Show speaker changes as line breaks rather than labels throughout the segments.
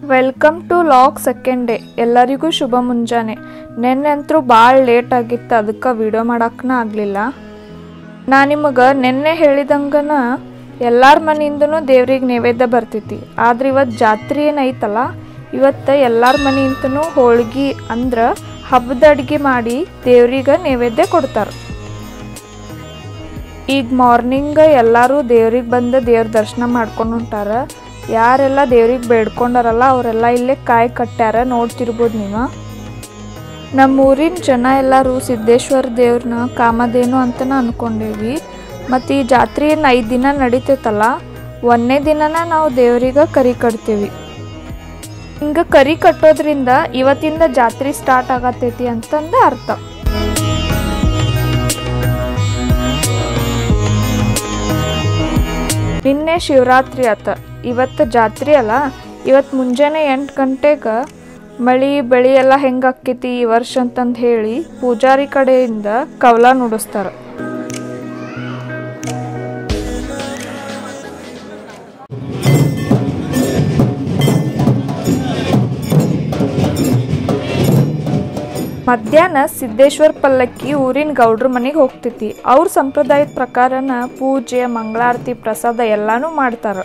welcome to log second day ಎಲ್ಲರಿಗೂ ಶುಭ ಮುಂಜಾನೆ ನೆನ್ನೆ ಅಂತೂ ಭಾಳ ಲೇಟ್ ಆಗಿತ್ತು ಅದಕ್ಕೆ ವಿಡಿಯೋ ಮಾಡೋಕ್ಕನ ಆಗಲಿಲ್ಲ ನಾ ನಿಮಗೆ ನಿನ್ನೆ ಹೇಳಿದಂಗನ ಎಲ್ಲರ ಮನೆಯಿಂದನೂ ದೇವ್ರಿಗೆ ನೈವೇದ್ಯ ಬರ್ತೈತಿ ಆದ್ರೆ ಇವತ್ತು ಜಾತ್ರೆ ಏನೈತಲ್ಲ ಇವತ್ತು ಎಲ್ಲರ ಮನೆಯಿಂದನೂ ಹೋಳ್ಗೆ ಅಂದ್ರೆ ಹಬ್ಬದ ಅಡುಗೆ ಮಾಡಿ ದೇವ್ರಿಗೆ ನೈವೇದ್ಯ ಕೊಡ್ತಾರೆ ಈಗ ಮಾರ್ನಿಂಗ್ ಎಲ್ಲರೂ ದೇವ್ರಿಗೆ ಬಂದು ದೇವ್ರ ದರ್ಶನ ಮಾಡ್ಕೊಂಡು ಹೊಂಟಾರ ಯಾರೆಲ್ಲ ದೇವ್ರಿಗೆ ಬೇಡ್ಕೊಂಡಾರಲ್ಲ ಅವರೆಲ್ಲ ಇಲ್ಲೇ ಕಾಯಿ ಕಟ್ಟ್ಯಾರ ನೋಡ್ತಿರ್ಬೋದು ನೀವು ನಮ್ಮ ಊರಿನ ಜನ ಎಲ್ಲರೂ ಸಿದ್ದೇಶ್ವರ ದೇವ್ರನ್ನ ಕಾಮಧೇನು ಅಂತನ ಅನ್ಕೊಂಡೇವಿ ಮತ್ತು ಈ ಜಾತ್ರೆ ಏನು ಐದು ದಿನ ನಡೀತೈತಲ್ಲ ಒಂದನೇ ದಿನನ ನಾವು ದೇವ್ರಿಗೆ ಕರಿ ಕಟ್ತೀವಿ ಹಿಂಗೆ ಕರಿ ಕಟ್ಟೋದ್ರಿಂದ ಇವತ್ತಿಂದ ಜಾತ್ರೆ ಸ್ಟಾರ್ಟ್ ಆಗತೈತಿ ಅಂತಂದು ಅರ್ಥ ನಿನ್ನೆ ಶಿವರಾತ್ರಿ ಆತ ಇವತ್ತು ಜಾತ್ರೆ ಅಲ್ಲ ಇವತ್ತು ಮುಂಜಾನೆ ಎಂಟು ಗಂಟೆಗೆ ಮಳಿ ಬೆಳಿ ಎಲ್ಲ ಹೆಂಗೆ ಆಕ್ಕೈತಿ ಈ ವರ್ಷ ಅಂತಂದು ಹೇಳಿ ಪೂಜಾರಿ ಕಡೆಯಿಂದ ಕವಲ ನುಡಿಸ್ತಾರೆ ಮಧ್ಯಾಹ್ನ ಸಿದ್ದೇಶ್ವರ ಪಲ್ಲಕ್ಕಿ ಊರಿನ ಗೌಡ್ರ ಮನೆಗೆ ಹೋಗ್ತೈತಿ ಅವ್ರ ಸಂಪ್ರದಾಯದ ಪ್ರಕಾರನ ಪೂಜೆ ಮಂಗಳಾರತಿ ಪ್ರಸಾದ ಎಲ್ಲಾನು ಮಾಡ್ತಾರ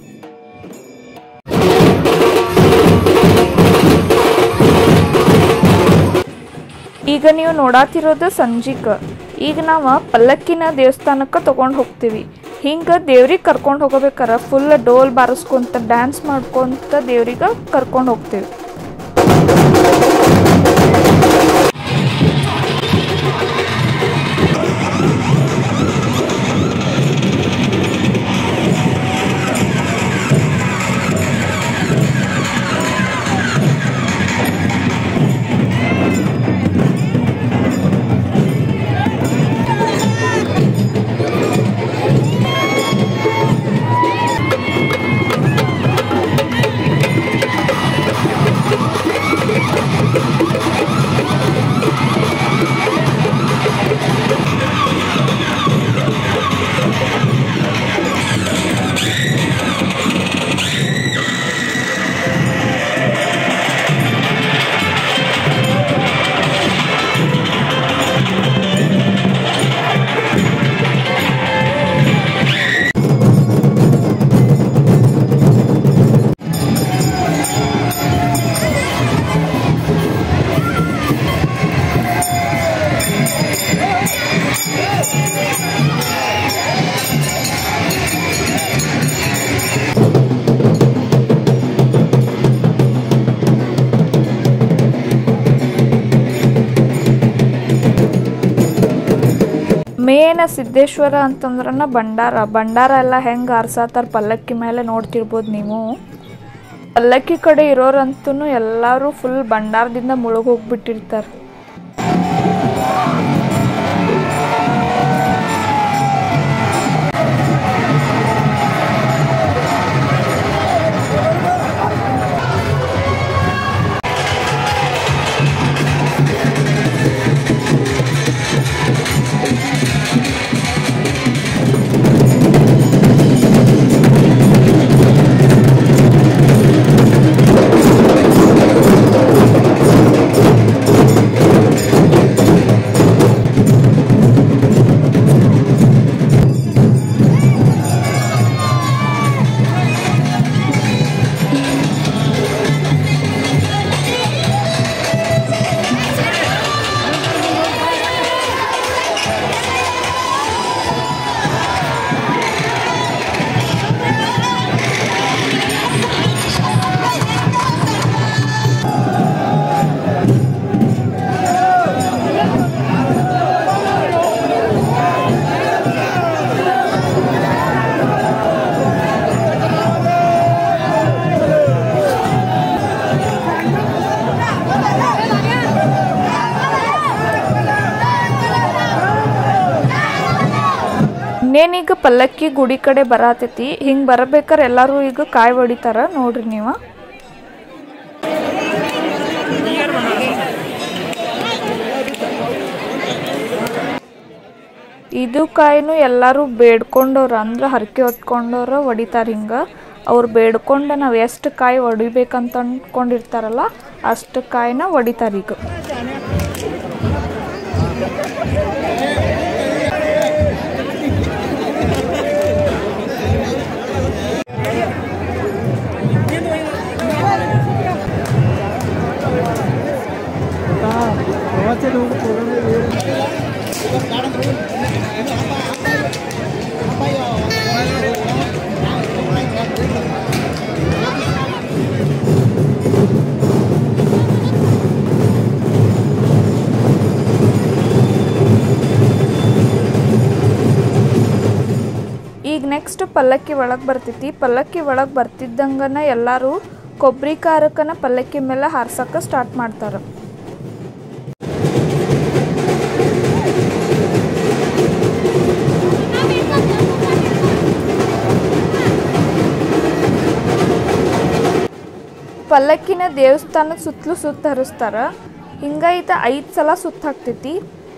ಈಗ ನೀವು ನೋಡಾತಿರೋದು ಸಂಜಿಕ ಈಗ ನಾವು ಪಲ್ಲಕ್ಕಿನ ದೇವಸ್ಥಾನಕ್ಕೆ ತಗೊಂಡು ಹೋಗ್ತೀವಿ ಹಿಂಗೆ ದೇವ್ರಿಗೆ ಕರ್ಕೊಂಡು ಹೋಗಬೇಕಾರ ಫುಲ್ ಡೋಲ್ ಬಾರಿಸ್ಕೊಂತ ಡ್ಯಾನ್ಸ್ ಮಾಡ್ಕೊಂತ ದೇವ್ರಿಗೆ ಕರ್ಕೊಂಡು ಹೋಗ್ತೀವಿ ಮೇನ ಸಿದ್ದೇಶ್ವರ ಅಂತಂದ್ರನ ಭಂಡಾರ ಭಂಡಾರ ಎಲ್ಲ ಹೆಂಗೆ ಆರ್ಸಾತಾರ ಪಲ್ಲಕ್ಕಿ ಮೇಲೆ ನೋಡ್ತಿರ್ಬೋದು ನೀವು ಪಲ್ಲಕ್ಕಿ ಕಡೆ ಇರೋರಂತೂ ಎಲ್ಲರೂ ಫುಲ್ ಭಂಡಾರದಿಂದ ಮುಳುಗ್ ಹೋಗ್ಬಿಟ್ಟಿರ್ತಾರೆ ಇನ್ನೇನೀಗ ಪಲ್ಲಕ್ಕಿ ಗುಡಿ ಕಡೆ ಬರತೈತಿ ಹಿಂಗೆ ಬರಬೇಕಾರೆ ಎಲ್ಲರೂ ಈಗ ಕಾಯಿ ಹೊಡಿತಾರ ನೋಡ್ರಿ ನೀವು ಇದು ಕಾಯಿನೂ ಎಲ್ಲರೂ ಬೇಡ್ಕೊಂಡವ್ರ ಅಂದ್ರೆ ಹರಕೆ ಹೊತ್ಕೊಂಡವ್ರ ಹೊಡಿತಾರೆ ಹಿಂಗೆ ಅವ್ರು ಬೇಡ್ಕೊಂಡು ನಾವು ಎಷ್ಟು ಕಾಯಿ ಹೊಡಿಬೇಕಂತ ಅಂದ್ಕೊಂಡಿರ್ತಾರಲ್ಲ ಅಷ್ಟು ಕಾಯಿನ ಹೊಡಿತಾರೆ ಈಗ ಈಗ ನೆಕ್ಸ್ಟ್ ಪಲ್ಲಕ್ಕಿ ಒಳಗೆ ಬರ್ತೈತಿ ಪಲ್ಲಕ್ಕಿ ಒಳಗೆ ಬರ್ತಿದ್ದಂಗನ ಎಲ್ಲರೂ ಕೊಬ್ಬರಿ ಖಾರಕ್ಕನ ಪಲ್ಲಕ್ಕಿ ಮೇಲೆ ಹಾರ್ಸಕ್ಕೆ ಸ್ಟಾರ್ಟ್ ಮಾಡ್ತಾರೆ ಪಲ್ಲಕ್ಕಿನ ದೇವಸ್ಥಾನದ ಸುತ್ತಲೂ ಸುತ್ತ ಹರಿಸ್ತಾರ ಹಿಂಗ ಈತ ಐದು ಸಲ ಸುತ್ತ ಹಾಕ್ತೈತಿ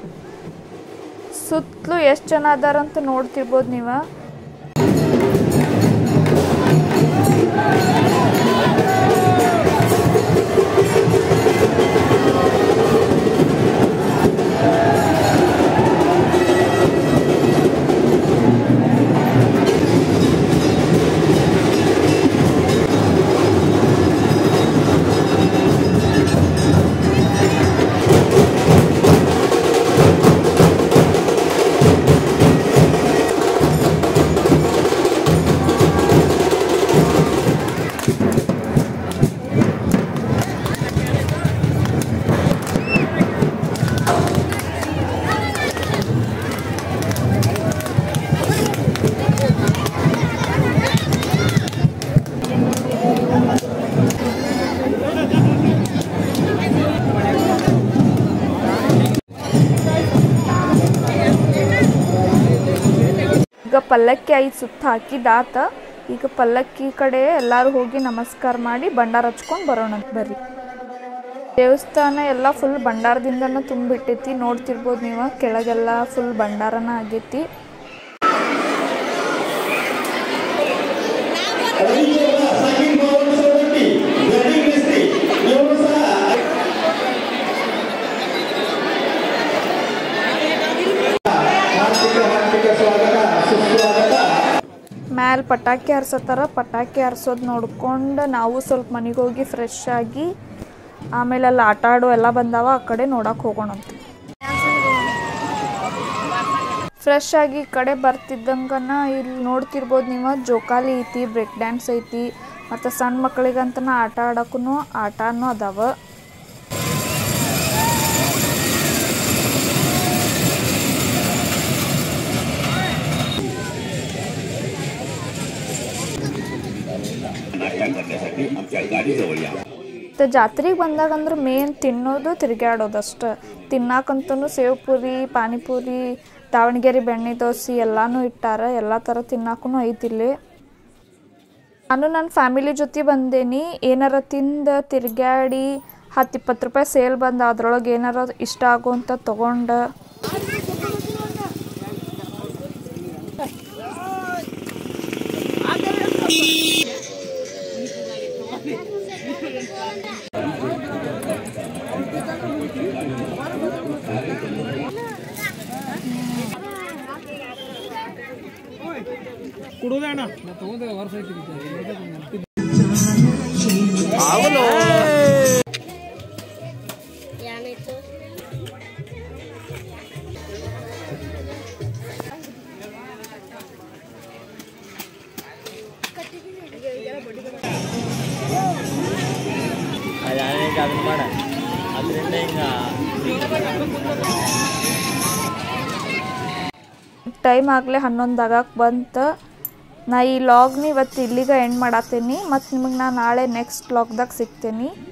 ಸುತ್ತಲೂ ಎಷ್ಟು ಜನ ಅದಾರಂತ ನೋಡ್ತಿರ್ಬೋದು ನೀವು ಈಗ ಪಲ್ಲಕ್ಕಿ ಐದು ಸುತ್ತ ಹಾಕಿದಾತ ಈಗ ಪಲ್ಲಕ್ಕಿ ಕಡೆ ಎಲ್ಲರೂ ಹೋಗಿ ನಮಸ್ಕಾರ ಮಾಡಿ ಭಂಡಾರ ಹಚ್ಕೊಂಡು ಬರೋಣ ಬರ್ರಿ ದೇವಸ್ಥಾನ ಎಲ್ಲ ಫುಲ್ ಭಂಡಾರದಿಂದನ ತುಂಬಿಟ್ಟೈತಿ ನೋಡ್ತಿರ್ಬೋದು ನೀವು ಕೆಳಗೆಲ್ಲ ಫುಲ್ ಭಂಡಾರನ ಆಗೈತಿ ಮ್ಯಾಲೆ ಪಟಾಕಿ ಹಾರ್ಸತ್ತಾರ ಪಟಾಕಿ ಹಾರ್ಸೋದು ನೋಡ್ಕೊಂಡು ನಾವು ಸ್ವಲ್ಪ ಮನೆಗೆ ಹೋಗಿ ಫ್ರೆಶ್ ಆಗಿ ಆಮೇಲೆ ಅಲ್ಲಿ ಆಟ ಆಡೋ ಎಲ್ಲ ಬಂದಾವ ಆ ಕಡೆ ನೋಡಕ್ಕೆ ಹೋಗೋಣಂತ ಫ್ರೆಶ್ ಆಗಿ ಈ ಕಡೆ ಬರ್ತಿದ್ದಂಗನ ಇಲ್ಲಿ ನೋಡ್ತಿರ್ಬೋದು ನೀವು ಜೋಕಾಲಿ ಐತಿ ಬ್ರೇಕ್ ಡ್ಯಾನ್ಸ್ ಐತಿ ಮತ್ತು ಸಣ್ಣ ಮಕ್ಕಳಿಗಂತನ ಆಟ ಆಡೋಕ್ಕೂ ಆಟನೂ ಅದಾವ ಮತ್ತು ಜಾತ್ರೆಗೆ ಬಂದಾಗ ಅಂದ್ರೆ ಮೇನ್ ತಿನ್ನೋದು ತಿರುಗಾಡೋದು ಅಷ್ಟೆ ತಿನ್ನಾಕಂತೂ ಸೇವ್ ಪೂರಿ ಪಾನಿಪುರಿ ದಾವಣಗೆರೆ ಬೆಣ್ಣೆ ದೋಸೆ ಎಲ್ಲನೂ ಇಟ್ಟಾರ ಎಲ್ಲ ಥರ ತಿನ್ನಾಕೂ ಐತಿಲ್ಲಿ ನಾನು ನನ್ನ ಫ್ಯಾಮಿಲಿ ಜೊತೆ ಬಂದೇನಿ ಏನಾರ ತಿಂದು ತಿರುಗಾಡಿ ಹತ್ತು ಇಪ್ಪತ್ತು ರೂಪಾಯಿ ಸೇಲ್ ಬಂದು ಅದ್ರೊಳಗೆ ಏನಾರ ಇಷ್ಟ ಆಗುವಂಥ ತೊಗೊಂಡು
ಕುಡುದಣ್ಣ
ಅದ ಅದನ್ನ ಮಾಡ ಅದರಿಂದ ಹಿಂಗ
ಟೈಮ್ ಆಗಲೇ ಹನ್ನೊಂದು ಆಗಕ್ಕೆ ಬಂತು ನಾ ಈ ಲಾಗ್ನ ಇವತ್ತು ಇಲ್ಲಿಗೆ ಎಂಡ್ ಮಾಡತ್ತೀನಿ ಮತ್ತು ನಿಮಗೆ ನಾನು ನಾಳೆ ನೆಕ್ಸ್ಟ್ ಲಾಗ್ದಾಗ ಸಿಗ್ತೀನಿ